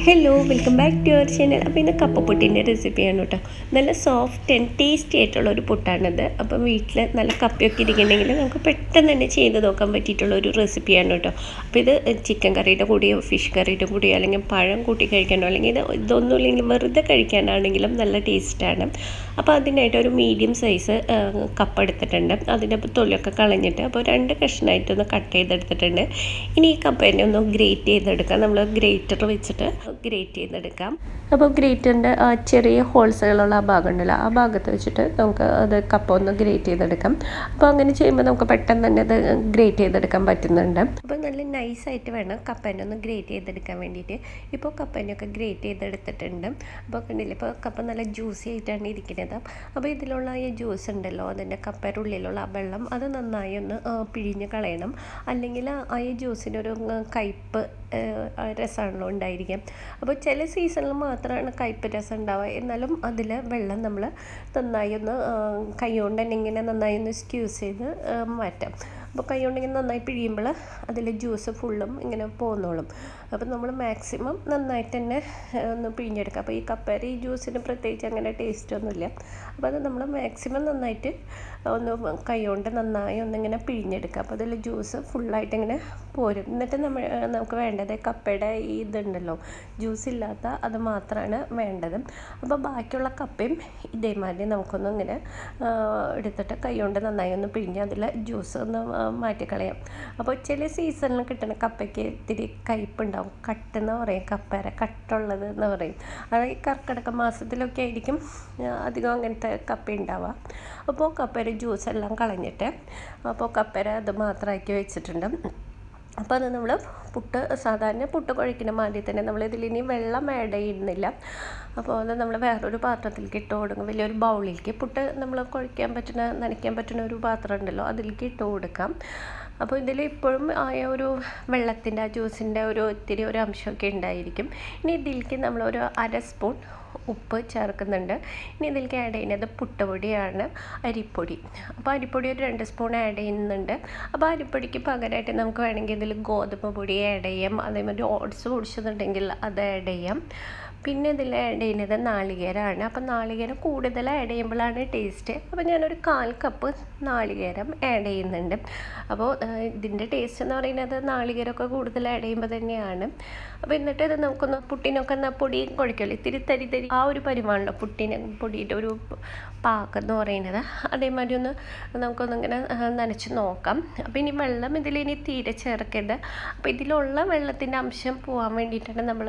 hello welcome back to your channel അപ്പോൾ ഇന്ന് കപ്പപ്പുട്ടിൻ്റെ റെസിപ്പിയാണ് കേട്ടോ നല്ല സോഫ്റ്റ് ആൻഡ് ടേസ്റ്റി ആയിട്ടുള്ള ഒരു പുട്ടാണിത് അപ്പം വീട്ടിൽ നല്ല കപ്പയൊക്കെ ഇരിക്കുന്നുണ്ടെങ്കിൽ നമുക്ക് പെട്ടെന്ന് തന്നെ ചെയ്ത് നോക്കാൻ പറ്റിയിട്ടുള്ള ഒരു റെസിപ്പിയാണ് കേട്ടോ അപ്പോൾ ഇത് ചിക്കൻ കറിയുടെ കൂടിയോ ഫിഷ് കറിയുടെ കൂടിയോ അല്ലെങ്കിൽ പഴം കൂട്ടി കഴിക്കാനോ അല്ലെങ്കിൽ ഇത് ഇതൊന്നും ഇല്ലെങ്കിൽ വെറുതെ കഴിക്കാനാണെങ്കിലും നല്ല ടേസ്റ്റാണ് അപ്പോൾ അതിനായിട്ട് ഒരു മീഡിയം സൈസ് കപ്പ എടുത്തിട്ടുണ്ട് അതിൻ്റെ തൊലിയൊക്കെ കളഞ്ഞിട്ട് അപ്പോൾ രണ്ട് കഷ്ണമായിട്ടൊന്ന് കട്ട് ചെയ്തെടുത്തിട്ടുണ്ട് ഇനി ഈ കപ്പേനെ ഒന്ന് ഗ്രേറ്റ് ചെയ്തെടുക്കാം നമ്മൾ ഗ്രേറ്റർ വെച്ചിട്ട് ഗ്രേറ്റ് ചെയ്തെടുക്കാം അപ്പോൾ ഗ്രേറ്ററിൻ്റെ ആ ചെറിയ ഹോൾസുകളുള്ള ആ ഭാഗം ഉണ്ടല്ലോ ആ ഭാഗത്ത് വെച്ചിട്ട് നമുക്ക് അത് കപ്പ ഒന്ന് ഗ്രേറ്റ് ചെയ്തെടുക്കാം അപ്പോൾ അങ്ങനെ ചെയ്യുമ്പോൾ നമുക്ക് പെട്ടെന്ന് തന്നെ അത് ഗ്രേറ്റ് ചെയ്തെടുക്കാൻ പറ്റുന്നുണ്ട് അപ്പോൾ നല്ല നൈസായിട്ട് വേണം കപ്പേനെ ഒന്ന് ഗ്രേറ്റ് ചെയ്തെടുക്കാൻ വേണ്ടിയിട്ട് ഇപ്പോൾ കപ്പേനെയൊക്കെ ഗ്രേറ്റ് ചെയ്തെടുത്തിട്ടുണ്ട് അപ്പോൾ കണ്ടില്ലേ ഇപ്പോൾ കപ്പ നല്ല ജ്യൂസി ആയിട്ടാണ് ഇരിക്കുന്നത് അപ്പോൾ ഇതിലുള്ള ഈ ജ്യൂസ് ഉണ്ടല്ലോ അതിൻ്റെ കപ്പയുടെ ഉള്ളിലുള്ള ആ വെള്ളം അത് നന്നായി ഒന്ന് പിഴിഞ്ഞ് കളയണം അല്ലെങ്കിൽ ആ ഈ ജ്യൂസിനൊരു കയ്പ്പ് രസമാണല്ലോ ഉണ്ടായിരിക്കാം അപ്പോൾ ചില സീസണിൽ മാത്രമാണ് കയ്പ്പ് രസം ഉണ്ടാവുക എന്നാലും അതിൽ വെള്ളം നമ്മൾ നന്നായി ഒന്ന് കൈ കൊണ്ട് തന്നെ ഇങ്ങനെ നന്നായി ഒന്ന് സ്ക്യൂസ് ചെയ്ത് മാറ്റാം അപ്പോൾ കൈ കൊണ്ട് ഇങ്ങനെ നന്നായി പിഴിയുമ്പോൾ അതിൽ ജ്യൂസ് ഫുള്ളും ഇങ്ങനെ പോന്നോളും അപ്പോൾ നമ്മൾ മാക്സിമം നന്നായിട്ട് തന്നെ ഒന്ന് പിഴിഞ്ഞെടുക്കുക അപ്പോൾ ഈ കപ്പേര ഈ ജ്യൂസിന് പ്രത്യേകിച്ച് അങ്ങനെ ടേസ്റ്റ് ഒന്നുമില്ല അപ്പോൾ അത് നമ്മൾ മാക്സിമം നന്നായിട്ട് ഒന്ന് കൈ കൊണ്ട് നന്നായി ഒന്നിങ്ങനെ പിഴിഞ്ഞെടുക്കുക അപ്പോൾ അതിൽ ജ്യൂസ് ഫുള്ളായിട്ട് ഇങ്ങനെ പോരും എന്നിട്ട് നമ്മൾ നമുക്ക് വേണ്ടത് കപ്പയുടെ ഈ ഇതുണ്ടല്ലോ ജ്യൂസ് ഇല്ലാത്ത അത് മാത്രമാണ് വേണ്ടത് അപ്പോൾ ബാക്കിയുള്ള കപ്പയും ഇതേമാതിരി നമുക്കൊന്ന് ഇങ്ങനെ എടുത്തിട്ട് കൈ കൊണ്ട് നന്നായി ഒന്ന് പിഴിഞ്ഞ് അതിൽ ജ്യൂസ് ഒന്ന് മാറ്റിക്കളയാം അപ്പോൾ ചില സീസണിൽ കിട്ടുന്ന കപ്പയ്ക്ക് ഇത്തിരി കയ്പുണ്ടാവും കട്ടെന്ന് പറയും കപ്പേര കട്ടുള്ളത് എന്ന് പറയും അത് ഈ കർക്കിടക മാസത്തിലൊക്കെ ആയിരിക്കും അധികം അങ്ങനത്തെ കപ്പ ഉണ്ടാവുക അപ്പോൾ കപ്പേര ജ്യൂസ് എല്ലാം കളഞ്ഞിട്ട് അപ്പോൾ കപ്പേര അത് മാത്രമാക്കി വെച്ചിട്ടുണ്ട് അപ്പോൾ അത് നമ്മൾ പുട്ട് സാധാരണ പുട്ട് കുഴക്കുന്ന മാതിരി തന്നെ നമ്മൾ ഇതിലിനി വെള്ളം ആഡ് ചെയ്യുന്നില്ല അപ്പോൾ അത് നമ്മൾ വേറൊരു പാത്രത്തിലേക്ക് ഇട്ട് കൊടുക്കും വലിയൊരു ബൗളിലേക്ക് പുട്ട് നമ്മൾ കുഴയ്ക്കാൻ പറ്റുന്ന നനയ്ക്കാൻ പറ്റുന്ന ഒരു പാത്രം ഉണ്ടല്ലോ അതിലേക്ക് ഇട്ട് കൊടുക്കാം അപ്പോൾ ഇതിൽ ഇപ്പോഴും ആയ ഒരു വെള്ളത്തിൻ്റെ ആ ജ്യൂസിൻ്റെ ഒരു ഇത്തിരി ഒരു അംശമൊക്കെ ഉണ്ടായിരിക്കും ഇനി ഇതിലേക്ക് നമ്മൾ ഒരു അര സ്പൂൺ ഉപ്പ് ചേർക്കുന്നുണ്ട് ഇനി ഇതിലേക്ക് ആഡ് ചെയ്യുന്നത് പുട്ടുപൊടിയാണ് അരിപ്പൊടി അപ്പോൾ അരിപ്പൊടി ഒരു രണ്ട് സ്പൂൺ ആഡ് ചെയ്യുന്നുണ്ട് അപ്പോൾ അരിപ്പൊടിക്ക് പകരമായിട്ട് നമുക്ക് വേണമെങ്കിൽ ഇതിൽ ഗോതമ്പ് പൊടി ആഡ് ചെയ്യാം അതേമാതിരി ഓട്സ് പൊടിച്ചതുണ്ടെങ്കിൽ അത് ആഡ് ചെയ്യാം പിന്നെ ഇതിൽ ആഡ് ചെയ്യുന്നത് നാളികേരമാണ് അപ്പം നാളികേരം കൂടുതൽ ആഡ് ചെയ്യുമ്പോഴാണ് ടേസ്റ്റ് അപ്പോൾ ഞാനൊരു കാൽ കപ്പ് നാളികേരം ആഡ് ചെയ്യുന്നുണ്ട് അപ്പോൾ ഇതിൻ്റെ ടേസ്റ്റ് എന്ന് പറയുന്നത് നാളികേരമൊക്കെ കൂടുതൽ ആഡ് ചെയ്യുമ്പോൾ തന്നെയാണ് അപ്പോൾ എന്നിട്ട് ഇത് നമുക്കൊന്ന് പുട്ടിനൊക്കെ എന്നാൽ പൊടി കുഴക്കുമല്ലോ ഇത്തിരി തരി തരി ആ ഒരു പരിമാണല്ലോ പുട്ടിന് പൊടിയുടെ ഒരു പാകം എന്ന് പറയുന്നത് അതേമാതിരി ഒന്ന് നമുക്കൊന്നിങ്ങനെ നനച്ച് നോക്കാം അപ്പോൾ ഇനി വെള്ളം ഇതിലിനി തീരെ ചേർക്കരുത് അപ്പോൾ ഇതിലുള്ള വെള്ളത്തിൻ്റെ അംശം പോകാൻ വേണ്ടിയിട്ടാണ് നമ്മൾ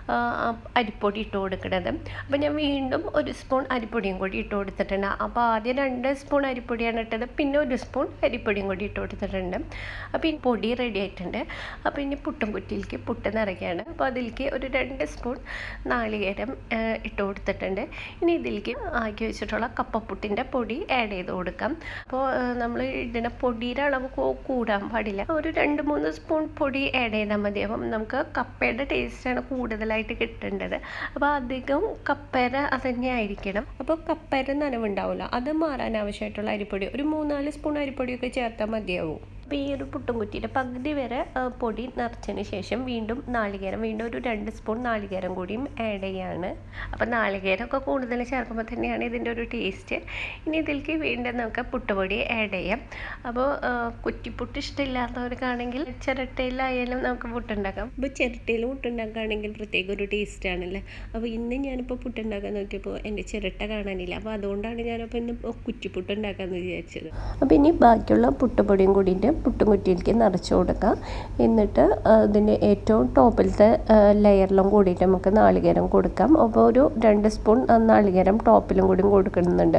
അരിപ്പൊടി ഇട്ട് കൊടുക്കുന്നത് അപ്പോൾ ഞാൻ വീണ്ടും ഒരു സ്പൂൺ അരിപ്പൊടിയും കൂടി ഇട്ട് കൊടുത്തിട്ടുണ്ട് അപ്പോൾ ആദ്യം രണ്ട് സ്പൂൺ അരിപ്പൊടിയാണ് ഇട്ടത് പിന്നെ ഒരു സ്പൂൺ അരിപ്പൊടിയും കൂടി ഇട്ട് കൊടുത്തിട്ടുണ്ട് അപ്പോൾ ഈ പൊടി റെഡി ആയിട്ടുണ്ട് അപ്പോൾ ഇനി പുട്ടും കുറ്റിയിലേക്ക് പുട്ട് നിറയ്ക്കുകയാണ് അപ്പോൾ അതിലേക്ക് ഒരു രണ്ട് സ്പൂൺ നാളികേരം ഇട്ട് കൊടുത്തിട്ടുണ്ട് ഇനി ഇതിലേക്ക് ആക്കി വെച്ചിട്ടുള്ള കപ്പപ്പുട്ടിൻ്റെ പൊടി ആഡ് ചെയ്ത് കൊടുക്കാം അപ്പോൾ നമ്മൾ ഇതിൻ്റെ പൊടിയുടെ അളവ് കൂടാൻ പാടില്ല ഒരു രണ്ട് മൂന്ന് സ്പൂൺ പൊടി ആഡ് ചെയ്താൽ മതി അപ്പം നമുക്ക് കപ്പയുടെ ടേസ്റ്റാണ് കൂടുതലായിട്ട് കിട്ടേണ്ടത് അപ്പോൾ അധികം കപ്പേര അത് തന്നെ ആയിരിക്കണം അപ്പോൾ കപ്പേര നനവുണ്ടാവില്ല അത് മാറാൻ ആവശ്യമായിട്ടുള്ള അരിപ്പൊടി ഒരു മൂന്നാല് സ്പൂൺ അരിപ്പൊടിയൊക്കെ ചേർത്താൽ മതിയാവും അപ്പോൾ ഈ ഒരു പുട്ടുംകുറ്റിയുടെ പകുതി വരെ പൊടി നിറച്ചതിന് ശേഷം വീണ്ടും നാളികേരം വീണ്ടും ഒരു രണ്ട് സ്പൂൺ നാളികേരം കൂടിയും ആഡ് ചെയ്യാണ് അപ്പോൾ നാളികേരമൊക്കെ കൂടുതൽ ചേർക്കുമ്പോൾ തന്നെയാണ് ഇതിൻ്റെ ഒരു ടേസ്റ്റ് ഇനി ഇതിലേക്ക് വീണ്ടും നമുക്ക് പുട്ടുപൊടി ആഡ് ചെയ്യാം അപ്പോൾ കുറ്റിപ്പുട്ട് ഇഷ്ടമില്ലാത്തവർക്കാണെങ്കിൽ ചിരട്ടയിലായാലും നമുക്ക് പുട്ടുണ്ടാക്കാം അപ്പോൾ ചിരട്ടയിൽ പുട്ടുണ്ടാക്കുകയാണെങ്കിൽ പ്രത്യേക ഒരു ടേസ്റ്റ് ആണല്ലേ അപ്പോൾ ഇന്ന് ഞാനിപ്പോൾ പുട്ടുണ്ടാക്കാൻ നോക്കിയപ്പോൾ എൻ്റെ ചിരട്ട കാണാനില്ല അപ്പോൾ അതുകൊണ്ടാണ് ഞാനപ്പോൾ ഇന്ന് കുറ്റിപ്പുട്ട് ഉണ്ടാക്കാമെന്ന് വിചാരിച്ചത് അപ്പോൾ ഇനി ബാക്കിയുള്ള പുട്ടുപൊടിയും കൂടിയിട്ട് പുട്ടും കുറ്റിയിലേക്ക് നിറച്ച് കൊടുക്കാം എന്നിട്ട് അതിൻ്റെ ഏറ്റവും ടോപ്പിലത്തെ ലെയറിലും കൂടിയിട്ട് നമുക്ക് നാളികേരം കൊടുക്കാം അപ്പോൾ ഒരു രണ്ട് സ്പൂൺ നാളികേരം ടോപ്പിലും കൂടി കൊടുക്കുന്നുണ്ട്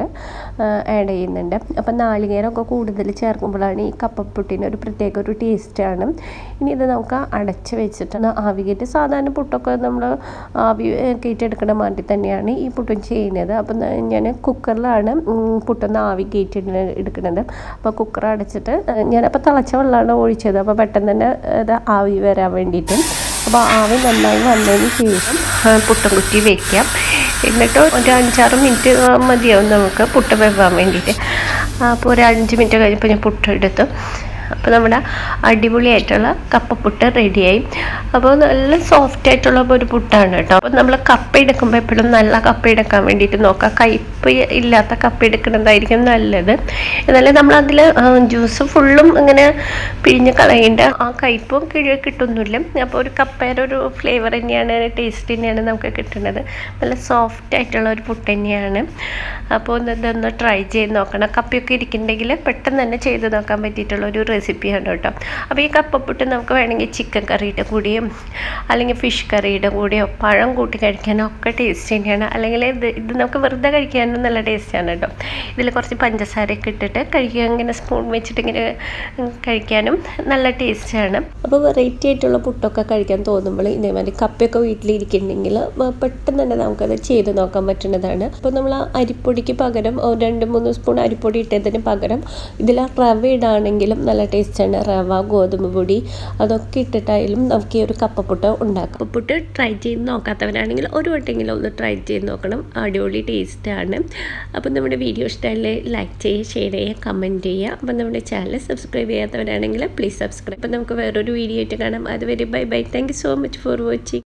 ആഡ് ചെയ്യുന്നുണ്ട് അപ്പോൾ നാളികേരമൊക്കെ കൂടുതൽ ചേർക്കുമ്പോഴാണ് ഈ കപ്പപ്പുട്ടിന് ഒരു പ്രത്യേക ഒരു ടേസ്റ്റാണ് ഇനി ഇത് നമുക്ക് അടച്ച് വെച്ചിട്ട് ആവി കയറ്റി സാധാരണ പുട്ടൊക്കെ നമ്മൾ ആവി കയറ്റിയെടുക്കുന്ന മാതിരി തന്നെയാണ് ഈ പുട്ടും ചെയ്യുന്നത് അപ്പം ഞാൻ കുക്കറിലാണ് പുട്ടൊന്ന് ആവി കയറ്റി എടുക്കുന്നത് അപ്പോൾ കുക്കർ അടച്ചിട്ട് ഞാനപ്പോൾ തിളച്ച വെള്ളമാണ് ഒഴിച്ചത് അപ്പോൾ പെട്ടെന്ന് തന്നെ ഇത് ആവി വരാൻ വേണ്ടിയിട്ട് അപ്പോൾ ആവി നന്നായി വന്നതിന് ശേഷം പുട്ടും കുറ്റി വയ്ക്കാം എന്നിട്ട് ഒരു അഞ്ചാറ് മിനിറ്റ് മതിയാവും നമുക്ക് പുട്ട് വെക്കാൻ വേണ്ടിയിട്ട് അപ്പോൾ ഒരു അഞ്ച് മിനിറ്റ് കഴിഞ്ഞപ്പോൾ ഞാൻ പുട്ടെടുത്തു അപ്പോൾ നമ്മുടെ അടിപൊളിയായിട്ടുള്ള കപ്പപ്പുട്ട് റെഡിയായി അപ്പോൾ നല്ല സോഫ്റ്റ് ആയിട്ടുള്ള ഒരു പുട്ടാണ് കേട്ടോ അപ്പോൾ നമ്മൾ കപ്പ എടുക്കുമ്പോൾ എപ്പോഴും നല്ല കപ്പ എടുക്കാൻ വേണ്ടിയിട്ട് നോക്കുക കയ്പ്പ് ഇല്ലാത്ത കപ്പ എടുക്കുന്നതായിരിക്കും നല്ലത് എന്നാലും നമ്മൾ അതിൽ ജ്യൂസ് ഫുള്ളും ഇങ്ങനെ പിഴിഞ്ഞ് കളയേണ്ട ആ കയ്പും കിഴ കിട്ടുന്നില്ല അപ്പോൾ ഒരു കപ്പയുടെ ഒരു ഫ്ലേവർ തന്നെയാണ് ടേസ്റ്റ് തന്നെയാണ് നമുക്ക് കിട്ടുന്നത് നല്ല സോഫ്റ്റ് ആയിട്ടുള്ള ഒരു പുട്ട് തന്നെയാണ് അപ്പോൾ ഒന്ന് ഇതൊന്ന് ട്രൈ ചെയ്ത് നോക്കണം കപ്പയൊക്കെ ഇരിക്കുന്നുണ്ടെങ്കിൽ പെട്ടെന്ന് തന്നെ ചെയ്ത് നോക്കാൻ പറ്റിയിട്ടുള്ള ഒരു റെസിപ്പിയാണ് കേട്ടോ അപ്പോൾ ഈ കപ്പപ്പുട്ട് നമുക്ക് വേണമെങ്കിൽ ചിക്കൻ കറിയുടെ കൂടിയും അല്ലെങ്കിൽ ഫിഷ് കറിയുടെ കൂടിയോ പഴം കൂട്ടി കഴിക്കാനോ ഒക്കെ ടേസ്റ്റ് തന്നെയാണ് അല്ലെങ്കിൽ ഇത് ഇത് നമുക്ക് വെറുതെ കഴിക്കാനും നല്ല ടേസ്റ്റാണ് കേട്ടോ ഇതിൽ കുറച്ച് പഞ്ചസാരയൊക്കെ ഇട്ടിട്ട് കഴിക്കുക ഇങ്ങനെ സ്പൂൺ വെച്ചിട്ട് ഇങ്ങനെ കഴിക്കാനും നല്ല ടേസ്റ്റാണ് അപ്പോൾ വെറൈറ്റി ആയിട്ടുള്ള പുട്ടൊക്കെ കഴിക്കാൻ തോന്നുമ്പോൾ ഇതേമാതിരി കപ്പയൊക്കെ വീട്ടിലിരിക്കുന്നുണ്ടെങ്കിൽ പെട്ടെന്ന് തന്നെ നമുക്കത് ചെയ്ത് നോക്കാൻ പറ്റുന്നതാണ് അപ്പോൾ നമ്മൾ ആ അരിപ്പൊടിക്ക് പകരം ഒരു രണ്ട് മൂന്ന് സ്പൂൺ അരിപ്പൊടി ഇട്ടതിന് പകരം ഇതിൽ റവ ഇടാണെങ്കിലും നല്ല ടേസ്റ്റാണ് റവ ഗോതമ്പ് പൊടി അതൊക്കെ ഇട്ടിട്ടായാലും നമുക്ക് ഈ ഒരു കപ്പപ്പുട്ട് ഉണ്ടാക്കാം കപ്പപ്പുട്ട് ട്രൈ ചെയ്ത് നോക്കാത്തവരാണെങ്കിൽ ഒരു വട്ടെങ്കിലും ഒന്ന് ട്രൈ ചെയ്ത് നോക്കണം അടിപൊളി ടേസ്റ്റാണ് അപ്പോൾ നമ്മുടെ വീഡിയോ ഇഷ്ടമല്ലേ ലൈക്ക് ചെയ്യുക ഷെയർ ചെയ്യുക കമൻറ്റ് ചെയ്യുക അപ്പോൾ നമ്മുടെ ചാനൽ സബ്സ്ക്രൈബ് ചെയ്യാത്തവരാണെങ്കിൽ പ്ലീസ് സബ്സ്ക്രൈബ് അപ്പോൾ നമുക്ക് വേറൊരു വീഡിയോ ആയിട്ട് കാണാം അതുവരെ bye bye thank you so much for watching